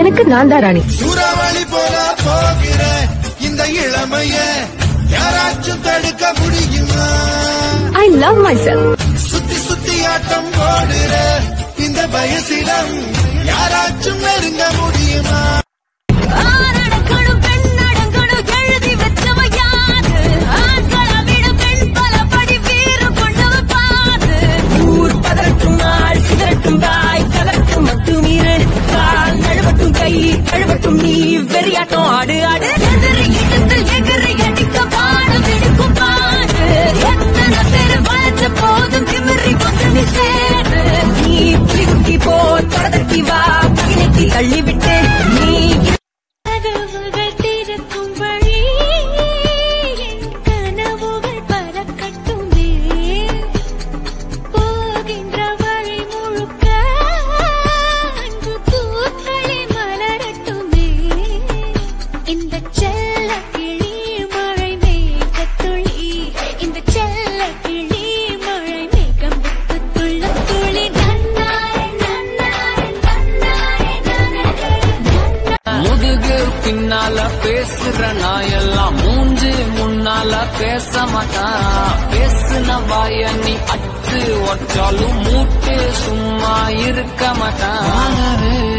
எனக்கு நான் தான் ராணி சூறாவளி போல போகிற இந்த இளமைய யாராச்சும் தடுக்க முடியுமா ஐ லவ் மை செல்ஃப் சுத்தி சுத்தி ஆட்டம் போடுற இந்த வயசிடம் யாராச்சும் நெருங்க முடியுமா ஆணடக்கணும் பெண்ணடங்கணும் எழுதி வச்சவ யாரு ஆண்களை விட பெண் பல படி வீறு கொண்டவ பாரு ஊர் பதறட்டும் நாள் சிதறட்டும் தாய் கலரட்டும் மட்டும் இரு கால் நழுவட்டும் கை கழுவட்டும் நீ வெறியாட்டம் ஆடு ஆடு எதிரி இடத்தில் எகிரி அடிக்க பாடு விடுக்கும் பாடு எத்தனை பேர் வளர்ச்ச போதும் திமிரி வந்து நீ சேரு நீ புலி குட்டி போ தொடர்த்தி வா பகினைக்கு தள்ளிவிட்டு நீ கதவுகள் திறக்கும் வழி என் கனவுகள் பறக்கட்டுமே போகின்ற வழி முழுக்க அன்பு பூக்களே மலரட்டுமே இந்த செல்ல கிளி மழை மேகத்துளி இந்த செல்ல கிளி மழை மேகம் விட்டு துள்ள துளி நன்னாரே நன்னாரே நன்னாரே நன்னாரே முதுகு பின்னால பேசுற நாயெல்லாம் மூஞ்சு முன்னால பேச மாட்டான் பேசுன வாய நீ அட்டு ஒற்றாலும் மூட்டு சும்மா இருக்க மாட்டான்